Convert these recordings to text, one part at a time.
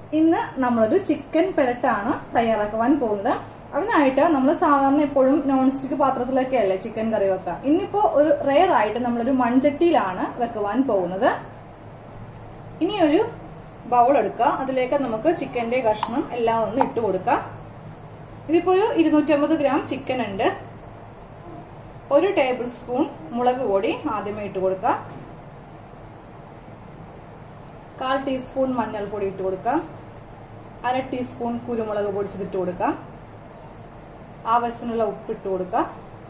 ഇന്ന് നമ്മളൊരു ചിക്കൻ പെരട്ടാണ് തയ്യാറാക്കുവാൻ പോകുന്നത് അതിനായിട്ട് നമ്മൾ സാധാരണ എപ്പോഴും നോൺ സ്റ്റിക്ക് പാത്രത്തിലൊക്കെ അല്ലേ ചിക്കൻ കറി വെക്കുക ഇന്നിപ്പോ ഒരു റെയർ ആയിട്ട് നമ്മളൊരു മൺചട്ടിയിലാണ് വെക്കുവാൻ പോകുന്നത് ഇനി ഒരു ബൗൾ എടുക്കുക അതിലേക്ക് നമുക്ക് ചിക്കന്റെ കഷ്ണം എല്ലാം ഒന്ന് ഇട്ട് കൊടുക്കാം ഇതിപ്പോ ഒരു ഇരുന്നൂറ്റമ്പത് ഗ്രാം ചിക്കൻ ഉണ്ട് ഒരു ടേബിൾ സ്പൂൺ മുളക് പൊടി ആദ്യമേ ഇട്ട് കൊടുക്കാം കാൽ ടീസ്പൂൺ മഞ്ഞൾപ്പൊടി ഇട്ട് കൊടുക്കാം അര ടീസ്പൂൺ കുരുമുളക് പൊടിച്ചതിട്ട് കൊടുക്കാം ആവശ്യത്തിനുള്ള ഉപ്പ് ഇട്ട് കൊടുക്കാം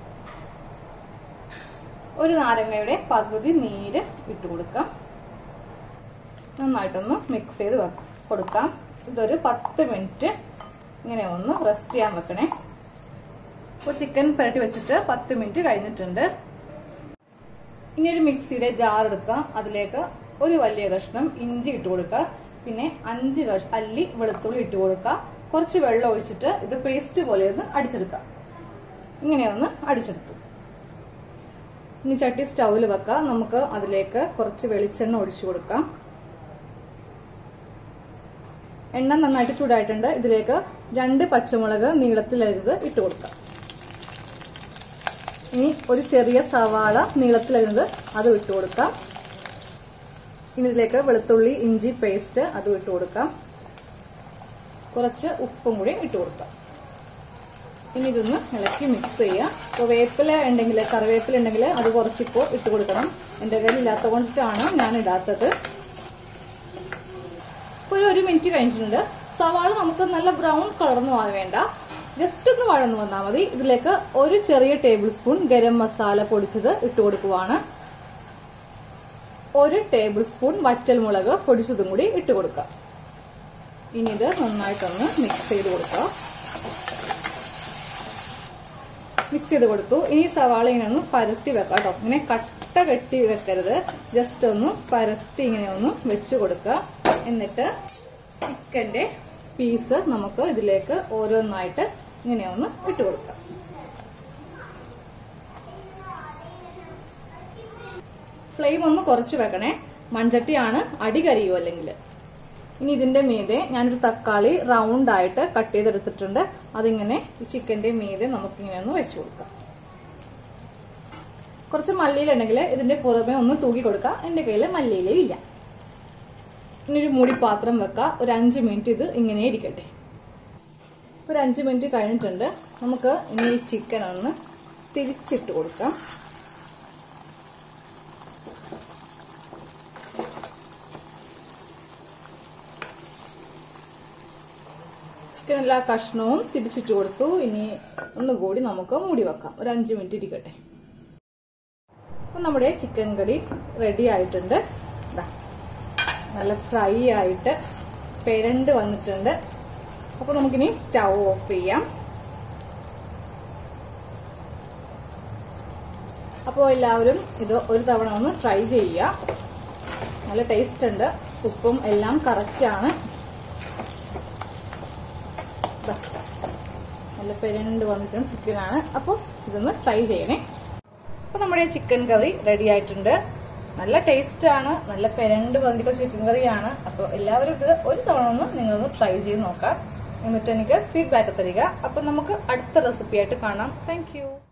ഒരു നാരങ്ങയുടെ പകുതി നീര് ഇട്ട് കൊടുക്കാം നന്നായിട്ടൊന്ന് മിക്സ് ചെയ്ത് കൊടുക്കാം ഇതൊരു പത്ത് മിനിറ്റ് ഇങ്ങനെ ഒന്ന് റെസ്റ്റ് ചെയ്യാൻ വെക്കണേ അപ്പോൾ ചിക്കൻ പുരട്ടി വെച്ചിട്ട് പത്ത് മിനിറ്റ് കഴിഞ്ഞിട്ടുണ്ട് ഇനി ഒരു മിക്സിയുടെ ജാർ എടുക്കുക അതിലേക്ക് ഒരു വലിയ കഷ്ണം ഇഞ്ചി ഇട്ട് കൊടുക്കുക പിന്നെ അഞ്ച് കഷ അല്ലി വെളുത്തുള്ളി ഇട്ട് കൊടുക്കുക കുറച്ച് വെള്ളം ഒഴിച്ചിട്ട് ഇത് പേസ്റ്റ് പോലെ ഒന്ന് അടിച്ചെടുക്കുക ഇങ്ങനെ ഒന്ന് അടിച്ചെടുത്തു ഇനി ചട്ടി സ്റ്റൗവിൽ വെക്കുക നമുക്ക് അതിലേക്ക് കുറച്ച് വെളിച്ചെണ്ണ ഒഴിച്ചു കൊടുക്കാം എണ്ണ നന്നായിട്ട് ചൂടായിട്ടുണ്ട് ഇതിലേക്ക് രണ്ട് പച്ചമുളക് നീളത്തിലരുത് ഇട്ട് കൊടുക്കാം ഇനി ഒരു ചെറിയ സവാള നീളത്തിലരുന്നത് അതും ഇട്ട് കൊടുക്കാം ഇനി ഇതിലേക്ക് വെളുത്തുള്ളി ഇഞ്ചി പേസ്റ്റ് അതും ഇട്ട് കൊടുക്കാം കുറച്ച് ഉപ്പും കൂടി ഇട്ട് കൊടുക്കാം ഇനി ഇതൊന്ന് ഇളക്കി മിക്സ് ചെയ്യാം ഇപ്പോൾ വേപ്പില ഉണ്ടെങ്കിൽ കറിവേപ്പില ഉണ്ടെങ്കിൽ അത് കുറച്ചിപ്പോൾ ഇട്ട് കൊടുക്കണം എൻ്റെ കയ്യിൽ ഇല്ലാത്ത കൊണ്ടിട്ടാണ് ഞാൻ ഇടാത്തത് ഇപ്പോൾ ഒരു മിനിറ്റ് കഴിഞ്ഞിട്ടുണ്ട് സവാള നമുക്ക് നല്ല ബ്രൗൺ കളർന്ന് വേണ്ട ജസ്റ്റ് ഒന്ന് വഴന്നു വന്നാൽ മതി ഇതിലേക്ക് ഒരു ചെറിയ ടേബിൾ സ്പൂൺ ഗരം മസാല പൊടിച്ചത് ഇട്ട് കൊടുക്കുവാണ് ഒരു ടേബിൾ സ്പൂൺ വറ്റൽമുളക് പൊടിച്ചതും കൂടി ഇട്ട് കൊടുക്കുക ഇനി ഇത് നന്നായിട്ടൊന്ന് മിക്സ് ചെയ്ത് കൊടുക്കുക മിക്സ് ചെയ്ത് കൊടുത്തു ഇനി സവാള ഇങ്ങനെ ഒന്ന് പരത്തി വെക്കാം കേട്ടോ ഇങ്ങനെ കട്ട കെട്ടി വെക്കരുത് ജസ്റ്റ് ഒന്ന് പരത്തി ഇങ്ങനെ ഒന്ന് വെച്ച് കൊടുക്കുക എന്നിട്ട് ചിക്കന്റെ പീസ് നമുക്ക് ഇതിലേക്ക് ഓരോന്നായിട്ട് ഇങ്ങനെ ഒന്ന് ഇട്ട് കൊടുക്കാം ഫ്ലെയിം ഒന്ന് കുറച്ച് വെക്കണേ മൺചട്ടിയാണ് അടി കരിയോ അല്ലെങ്കിൽ ഇനി ഇതിന്റെ മീതെ ഞാനൊരു തക്കാളി റൗണ്ട് ആയിട്ട് കട്ട് ചെയ്തെടുത്തിട്ടുണ്ട് അതിങ്ങനെ ഈ ചിക്കന്റെ മീതെ നമുക്കിങ്ങനെ ഒന്ന് വെച്ചു കൊടുക്കാം കുറച്ച് മല്ലിയിലുണ്ടെങ്കിൽ ഇതിന്റെ പുറമെ ഒന്ന് തൂക്കി കൊടുക്കാം എന്റെ കയ്യിൽ മല്ലിയിലേ ഇല്ല ഇനി ഒരു മൂടി പാത്രം വെക്കുക ഒരു അഞ്ച് മിനിറ്റ് ഇത് ഇങ്ങനെ ഇരിക്കട്ടെ ഒരു അഞ്ച് മിനിറ്റ് കഴിഞ്ഞിട്ടുണ്ട് നമുക്ക് ഇനി ഈ ചിക്കൻ ഒന്ന് തിരിച്ചിട്ട് കൊടുക്കാം ചിക്കൻ എല്ലാ കഷ്ണവും തിരിച്ചിട്ട് കൊടുത്തു ഇനി ഒന്നുകൂടി നമുക്ക് മൂടി വെക്കാം ഒരു അഞ്ച് മിനിറ്റ് ഇരിക്കട്ടെ അപ്പം നമ്മുടെ ചിക്കൻ കറി റെഡി ആയിട്ടുണ്ട് നല്ല ഫ്രൈ ആയിട്ട് പെരണ്ട് വന്നിട്ടുണ്ട് അപ്പോൾ നമുക്കിനി സ്റ്റൗ ഓഫ് ചെയ്യാം അപ്പോൾ എല്ലാവരും ഇത് ഒരു തവണ ഒന്ന് ട്രൈ ചെയ്യുക നല്ല ടേസ്റ്റ് ഉണ്ട് ഉപ്പും എല്ലാം കറക്റ്റാണ് നല്ല പെരണ്ട് വന്നിട്ടും ചിക്കനാണ് അപ്പോൾ ഇതൊന്ന് ട്രൈ ചെയ്യണേ അപ്പോൾ നമ്മുടെ ചിക്കൻ കറി റെഡി ആയിട്ടുണ്ട് നല്ല ടേസ്റ്റ് ആണ് നല്ല പെരണ്ട് വന്നിട്ടുള്ള ചിക്കൻ കറിയാണ് അപ്പോൾ എല്ലാവരും ഇത് ഒരു തവണ ഒന്ന് നിങ്ങളൊന്ന് ട്രൈ ചെയ്ത് നോക്കാം എന്നിട്ട് എനിക്ക് ഫീഡ്ബാക്ക് തരിക അപ്പം നമുക്ക് അടുത്ത റെസിപ്പി ആയിട്ട് കാണാം താങ്ക്